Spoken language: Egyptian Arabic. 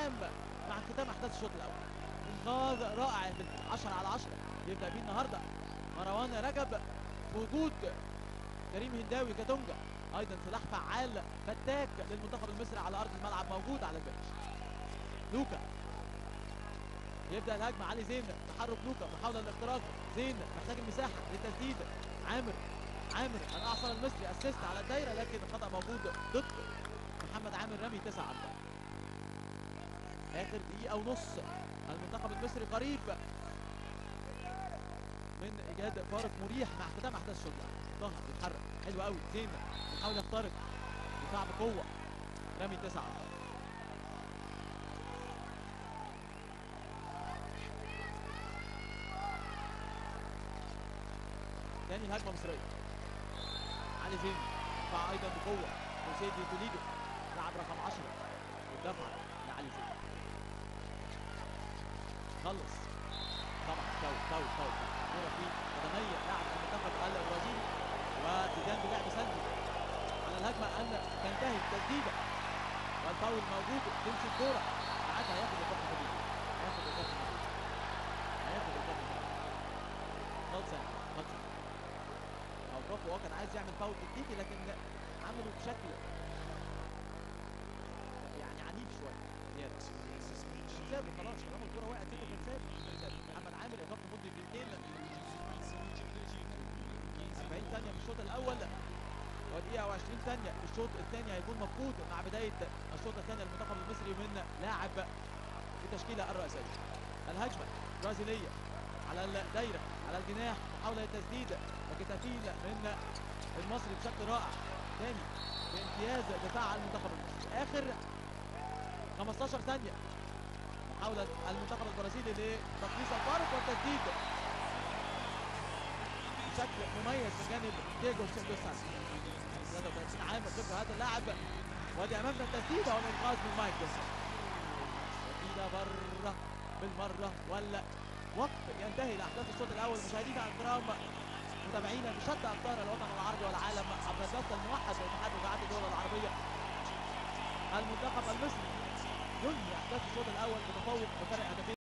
الختام مع ختام احداث الشوط الاول انقاذ رائع في 10 على 10 يبدا بيه النهارده مروان رجب في وجود كريم هنداوي كاتونجا ايضا سلاح فعال فتاك للمنتخب المصري على ارض الملعب موجود على البنش لوكا يبدا الهجمه علي زين تحرك لوكا محاوله للاختراق زين محتاج المساحه للتسديد عامر عامر الاعصر المصري اسيست على الدايره لكن الخطا موجود ضد محمد عامر رمي تسع ارقام اخر دقيقه ونص المنتخب المصري قريب من ايجاد فارق مريح مع ختام احداث الشوط ظهر بيتحرك حلو قوي زين بيحاول يخترق دفاع بقوه رمي تسع ارقام تاني الهجمه مصريه علي زين دفاع ايضا بقوه حسين توليدو لاعب رقم 10 والدفع لعلي زين خلص طبعا فاول فاول فاول كوره في قدمي لاعب المنتخب البرازيلي وتيجان بلعب سلبي على الهجمه ان تنتهي التسديده والفاول موجود تمشي الكوره ساعتها هياخد الكابتن خبيب هياخد الكابتن خبيب هياخد الكابتن خبيب غلط سهل غلط سهل اوقفه هو كان عايز يعمل فاول تكتيكي لكن عمله بشكل يعني عنيف شويه زياده سابه خلاص طالما الكوره وقعت كده كان سابه كان سابه. محمد عامر ايقاف لمده دقيقتين 40 ثانيه في الشوط الاول ودقيقه و20 ثانيه في الشوط الثاني هيكون مفقود مع بدايه الشوط الثاني للمنتخب المصري من لاعب في التشكيله الرئيسيه الهجمه برازيليه على الدايره على الجناح محاوله للتسديد لكن تفيل من المصري بشكل رائع ثاني بامتياز دفاع المنتخب المصري اخر 15 ثانيه محاوله المنتخب البرازيلي لتقليص الفارق والتسديد بشكل مميز من جانب ديجو سيلفا سانتوس 33 عام خبره هذا اللاعب وادي امامنا التسديده والانقاذ من مايك جوسن تسديده بره بالمره ولا وقت ينتهي لاحداث الشوط الاول مشاهدينا الكرام متابعينا بشتى اقطار الوطن العربي والعالم عبر البث الموحد لاتحاد رجعات الدول العربيه المنتخب المصري ينهي احداث الشوط الاول بتفوق بفرق هدفين